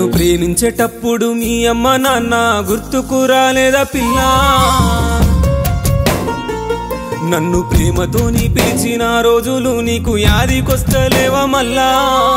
ప్రేమించేటప్పుడు మీ అమ్మ నాన్న గుర్తుకు రాలేదా పిల్ల నన్ను ప్రేమతోని పిలిచిన రోజులు నీకు యాదికొస్తలేవా మళ్ళా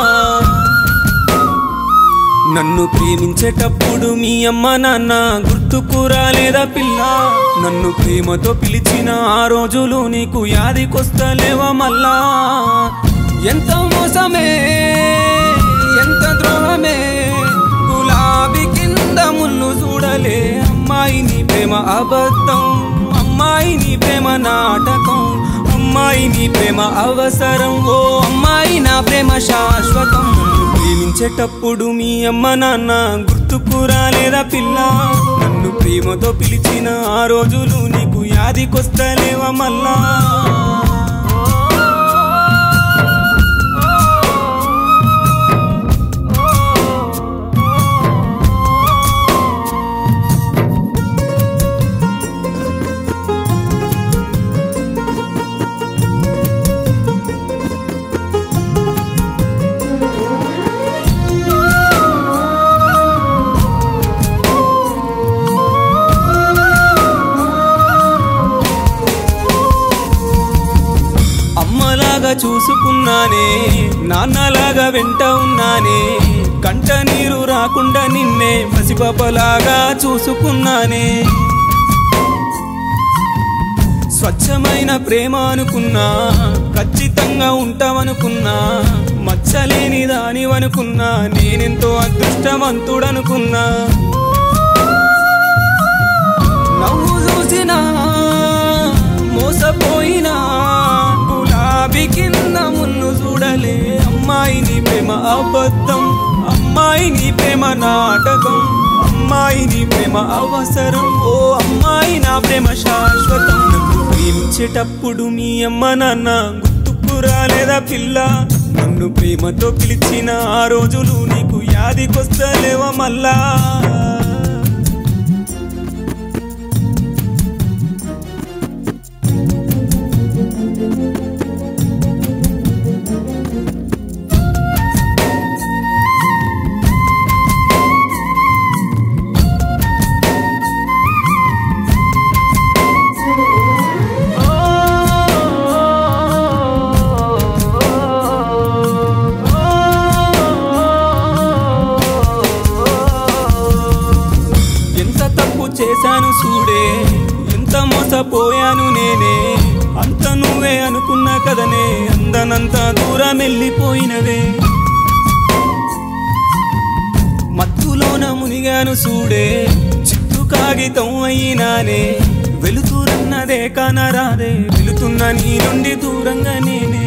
నన్ను ప్రేమించేటప్పుడు మీ అమ్మ నాన్న గుర్తుకు రాలేదా పిల్ల నన్ను ప్రేమతో పిలిచిన ఆ రోజులు నీకు యాదికొస్తలేవా మళ్ళా ఎంత మోసమే ఎంత ద్రోహమే గులాబీ కింద ముళ్ళు చూడలే అమ్మాయి నీ ప్రేమ అబద్ధం అమ్మాయి నీ ప్రేమ నాటకం అమ్మాయి నీ ప్రేమ అవసరం ఓ అమ్మాయి నా ప్రేమ శాశ్వతం నన్ను ప్రేమించేటప్పుడు మీ అమ్మ నాన్న గుర్తుకు రాలేదా పిల్ల నన్ను ప్రేమతో పిలిచిన ఆ రోజులు నీకు యాదికొస్తలేవా మళ్ళా అమ్మలాగా చూసుకున్నానే నాన్నలాగా వెంట ఉన్నానే కంట నీరు రాకుండా నిన్నే పసిపాపలాగా చూసుకున్నానే స్వచ్ఛమైన ప్రేమ అనుకున్నా ఖచ్చితంగా ఉంటావనుకున్నా మచ్చలేని దానివనుకున్నా నేనెంతో అదృష్టవంతుడనుకున్నా నవ్వు చూసినా మోసపోయినా గులాబీ కింద మున్ను చూడలే అమ్మాయి నీ ప్రేమ అబద్ధం అమ్మాయి నీ ప్రేమ నాటకం అమ్మాయి నీ ప్రేమ అవసరం ఓ అమ్మాయి నా ప్రేమ శాశ్వతం నన్ను ప్రేమించేటప్పుడు మీ అమ్మ నాన్న గుర్తుకు రాలేదా పిల్ల నన్ను ప్రేమతో పిలిచిన ఆ రోజులు నీకు యాదికొస్తలేవా మళ్ళా ఎంత తప్పు చేశాను చూడే ఎంత మోసపోయాను నేనే అంత నువ్వే అనుకున్నా కదనే అందనంత దూరం వెళ్ళిపోయినవే మత్తులోన మునిగాను చూడే చిత్తు కాగితం అయినానే వెలుతురన్నదే కానరాదే వెలుతున్న నీ నుండి దూరంగా నేనే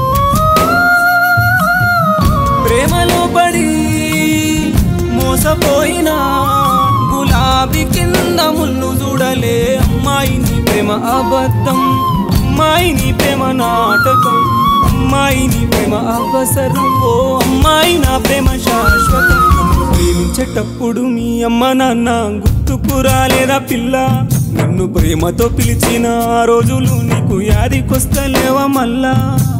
ప్రేమలో పడి మోసపోయినా గులాబీ కింద ముళ్ళు చూడలే అమ్మాయి నీ ప్రేమ అబద్ధం అమ్మాయి నీ ప్రేమ నాటకం అమ్మాయి నీ ప్రేమ అవసరం ఓ అమ్మాయి నా ప్రేమ శాశ్వతం నన్ను ప్రేమించేటప్పుడు మీ అమ్మ నాన్న గుర్తుకు రాలేదా పిల్ల నన్ను ప్రేమతో పిలిచిన ఆ రోజులు నీకు యాదికొస్తలేవా మళ్ళా